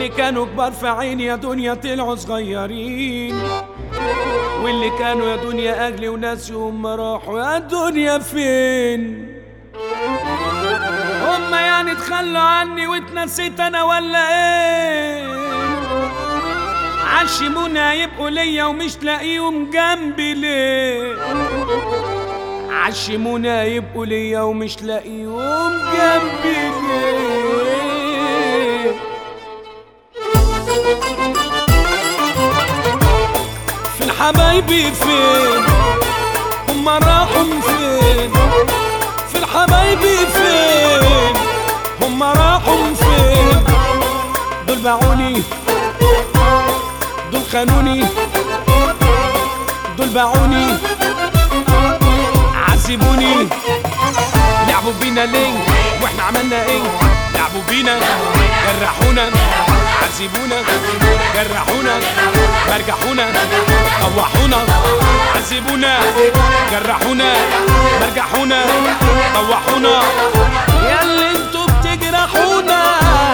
واللي كانوا كبار في عيني يا دنيا طلعوا صغيرين واللي كانوا يا دنيا اجلي وناس يوم راحوا يا دنيا فين هما يعني تخلوا عني واتنسيت انا ولا ايه عشمونا يبقوا ليا ومش لاقيهم جنبي ليه عشمونا يبقوا ليا ومش لاقيهم جنبي ليه في الحبايبي فين هما راحوا فين في الحبايبي فين هما راحوا فين دول باعوني دول خانوني دول باعوني عذبوني لعبوا بينا ليه واحنا عملنا ايه لعبوا بينا جرحونا عذبونا جرحونا مرجحونا طوحونا عذبونا جرحونا مرجحونا طوحونا يا اللي انتوا بتجرحونا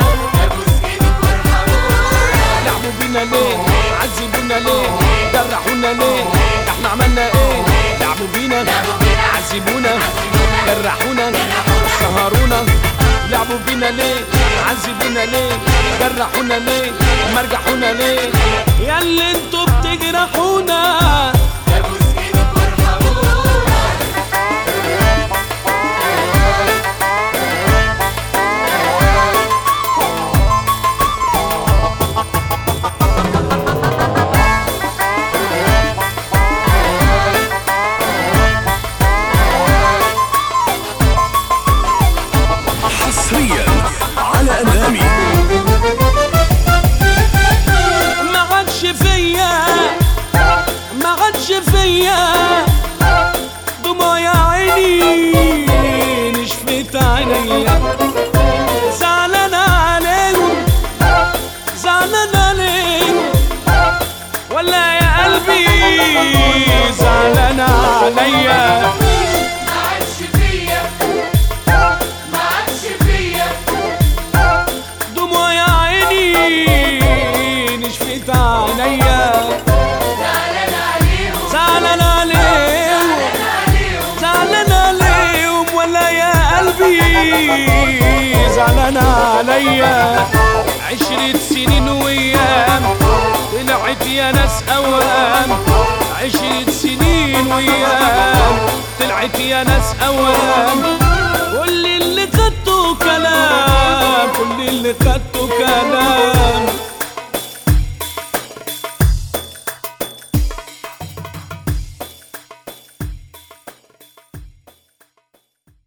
لعبوا بينا ليه عذبونا ليه جرحونا ليه احنا عملنا ايه لعبوا بينا عذبونا جرحونا سهرونا لعبوا بينا ليه عذبونا ليه جرحونا ليه مرجحونا ليه يا اللي انتوا بتجرحونا حصريا على انغامي ما عادش فيا ما عادش فيا دموع يا عيني نشفت عينيا زعلان عليهم زعلان عليهم ولا يا قلبي زعلان عليا ما عادش فيا ما عادش فيا دموع يا عيني نشفت عينيا زعلان عليهم زعلان عليهم زعلان عليهم ولا يا قلبي زعلان عليا عشرة سنين ويام طلعت يا ناس اوام عشرة سنين ويام طلعت يا ناس اوام كل اللي خدته كلام كل اللي خدته